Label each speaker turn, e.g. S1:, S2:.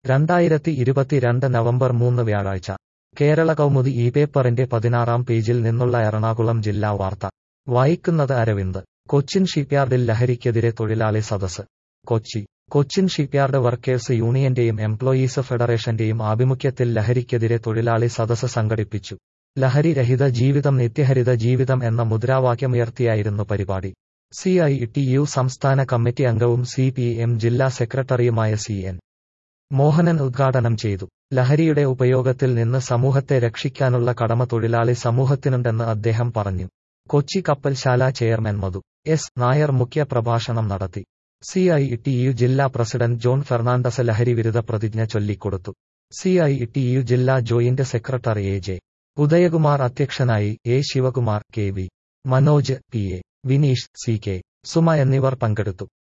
S1: രണ്ടായിരത്തി ഇരുപത്തിരണ്ട് നവംബർ മൂന്ന് വ്യാഴാഴ്ച കേരള കൗമുദി ഈ പേപ്പറിന്റെ പതിനാറാം പേജിൽ നിന്നുള്ള എറണാകുളം ജില്ലാ വാർത്ത വായിക്കുന്നത് അരവിന്ദ് കൊച്ചിൻ ഷിപ്പ്യാർഡിൽ ലഹരിക്കെതിരെ തൊഴിലാളി സദസ് കൊച്ചി കൊച്ചിൻ ഷിപ്പ്യാർഡ് വർക്കേഴ്സ് യൂണിയന്റെയും എംപ്ലോയീസ് ഫെഡറേഷന്റെയും ആഭിമുഖ്യത്തിൽ ലഹരിക്കെതിരെ തൊഴിലാളി സദസ് സംഘടിപ്പിച്ചു ലഹരി രഹിത ജീവിതം നിത്യഹരിത ജീവിതം എന്ന മുദ്രാവാക്യമുയർത്തിയായിരുന്നു പരിപാടി സി ഐ ടി യു സംസ്ഥാന കമ്മിറ്റി അംഗവും സി പി എം ജില്ലാ സെക്രട്ടറിയുമായ സി എൻ മോഹനൻ ഉദ്ഘാടനം ചെയ്തു ലഹരിയുടെ ഉപയോഗത്തിൽ നിന്ന് സമൂഹത്തെ രക്ഷിക്കാനുള്ള കടമ തൊഴിലാളി സമൂഹത്തിനുണ്ടെന്ന് അദ്ദേഹം പറഞ്ഞു കൊച്ചി കപ്പൽശാല ചെയർമാൻ മധു എസ് നായർ മുഖ്യ പ്രഭാഷണം നടത്തി സി ഐ ടി യു ജില്ലാ പ്രസിഡന്റ് ജോൺ ഫെർണാണ്ടസ് ലഹരി വിരുദ്ധ പ്രതിജ്ഞ ചൊല്ലിക്കൊടുത്തു സി ഐ ടി യു ജില്ലാ joint secretary A J Udayakumar അധ്യക്ഷനായി A Sivakumar K V Manoj P A Vineesh C K Suma എന്നിവർ പങ്കെടുത്തു